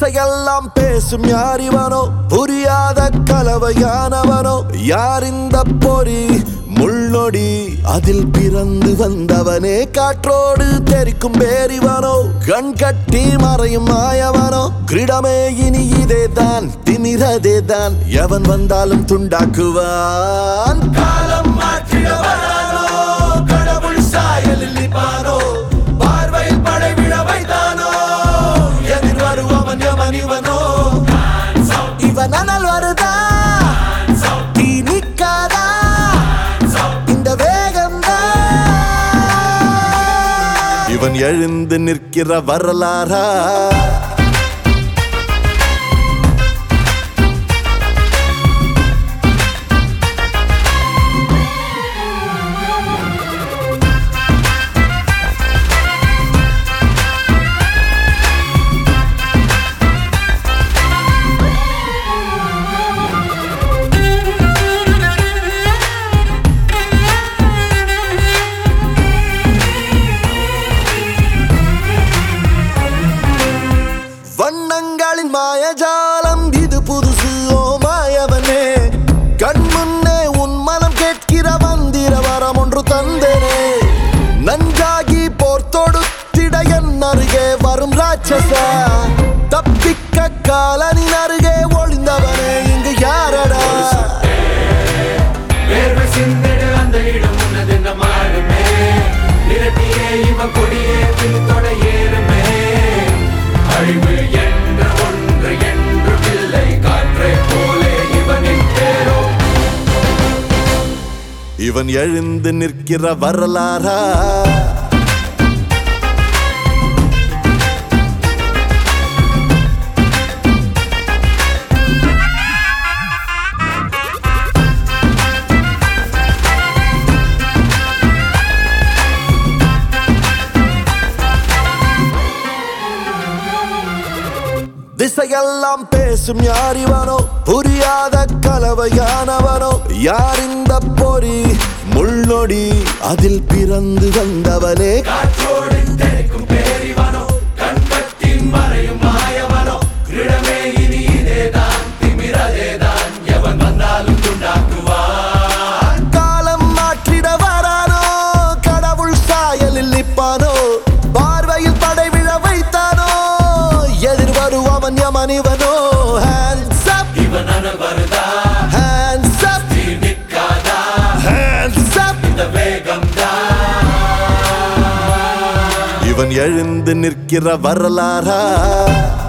திசையெல்லாம் பேசும் யார் இவனோ புரியாத கலவையானவனோ யார் இந்த பொறி முள்ளொடி அதில் பிறந்து வந்தவனே காற்றோடு தெரிக்கும் பேரிவனோ கண் கட்டி மறையும் மாயவனோ கிரீடமே இனி இதே தான் திமிரதே தான் எவன் வந்தாலும் துண்டாக்குவான் காலம் மாற்றிட வரானோ கடவுள் சாயலில் நிற்பானோ பார்வையில் படைவிட வைத்தானோ எதிர் வருவவன் எவன் இவனோ இவன் அனல் வருதா தீ நிக்காதா இந்த வேகம்தான் இவன் எழுந்து நிற்கிற வரலாறா வண்ணங்களின் மாயஜாலம் இது புதுசு ஓ மாயவனே கண் முன்னே உன் மனம் கேட்கிற மந்திர வரம் ஒன்று தந்தனே நன்றாகி போர் தொடுத்திட என் அருகே வரும் ராட்சசா தப்பிக்க காலனின் அருகே ஒளிந்தவனே இங்கு யாரடா வேர்வை சிந்திடு அந்த இடம் உன்னதென்ன மாறுமே நிரட்டியே இவ கொடியே பின்தொட ஏறுமே அழிவு என்ற ஒன்று என்றும் இல்லை காற்றை போலே இவனின் பேரோ இவன் எழுந்து நிற்கிற வரலாறா திசையெல்லாம் பேசும் யார் இவனோ புரியாத கலவையானவனோ யார் இந்த பொறி முள்ளொடி அதில் பிறந்து வந்தவனே காற்றோடு தெரிக்கும் பேரிவனோ கண்கட்டின் மறையும் மாயவனோ கிருடமே இனி இதேதான் திமிரதேதான் எவன் வந்தாலும் துண்டாக்குவான் காலம் மாற்றிட வரானோ கடவுள் சாயலில் நிற்பானோ பார்வையில் படைவிழ வைத்தானோ எதிர் வருவவன் யமன் இவனோ ஹேண்ட்ஸ் அப் இவன் அனல் வருதா ஹேண்ட்ஸ் அப் தீ நிற்காதா ஹேண்ட்ஸ் அப் இந்த வேகம்தான் இவன் எழுந்து நிற்கிற வரலாறா